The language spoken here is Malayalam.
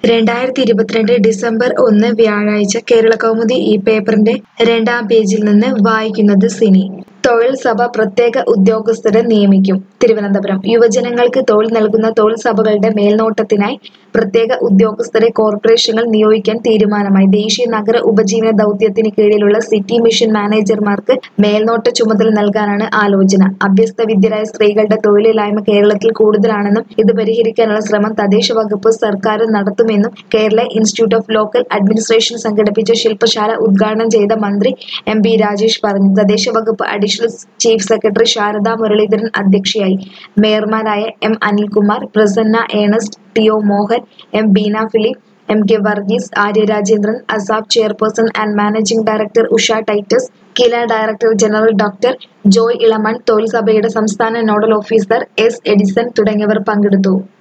രണ്ടായിരത്തി ഇരുപത്തിരണ്ട് ഡിസംബർ ഒന്ന് വ്യാഴാഴ്ച കേരള കൗമുദി ഈ പേപ്പറിന്റെ രണ്ടാം പേജിൽ നിന്ന് വായിക്കുന്നത് സിനി തൊഴിൽ സഭ പ്രത്യേക ഉദ്യോഗസ്ഥരെ നിയമിക്കും തിരുവനന്തപുരം യുവജനങ്ങൾക്ക് തൊഴിൽ നൽകുന്ന തൊഴിൽ സഭകളുടെ മേൽനോട്ടത്തിനായി പ്രത്യേക ഉദ്യോഗസ്ഥരെ കോർപ്പറേഷനുകൾ നിയോഗിക്കാൻ തീരുമാനമായി ദേശീയ നഗര ഉപജീവന ദൗത്യത്തിന് കീഴിലുള്ള സിറ്റി മിഷൻ മാനേജർമാർക്ക് മേൽനോട്ട ചുമതല നൽകാനാണ് ആലോചന അഭ്യസ്ത വിദ്യരായ സ്ത്രീകളുടെ തൊഴിലില്ലായ്മ കേരളത്തിൽ കൂടുതലാണെന്നും ഇത് പരിഹരിക്കാനുള്ള ശ്രമം തദ്ദേശ വകുപ്പ് സർക്കാർ നടത്തുമെന്നും Kerala institute of local administration സംഘടിപ്പിച്ച ശില്പശാല ഉദ്ഘാടനം ചെയ്ത മന്ത്രി എം പി രാജേഷ് പറഞ്ഞു തദ്ദേശ വകുപ്പ് additional chief secretary Sharada Muraleedharan അധ്യക്ഷയായി മേയർമാരായ M Anilkumar Prasanna Ernest T O Mohan M Beena Philip M K Varghese Arya Rajendran അസാബ് chairperson and managing director Usha Titus KILA director general doctor Joy Elamon തൊഴിൽ സഭയുടെ സംസ്ഥാന നോഡൽ ഓഫീസർ എസ് എഡിസൺ തുടങ്ങിയവർ പങ്കെടുത്തു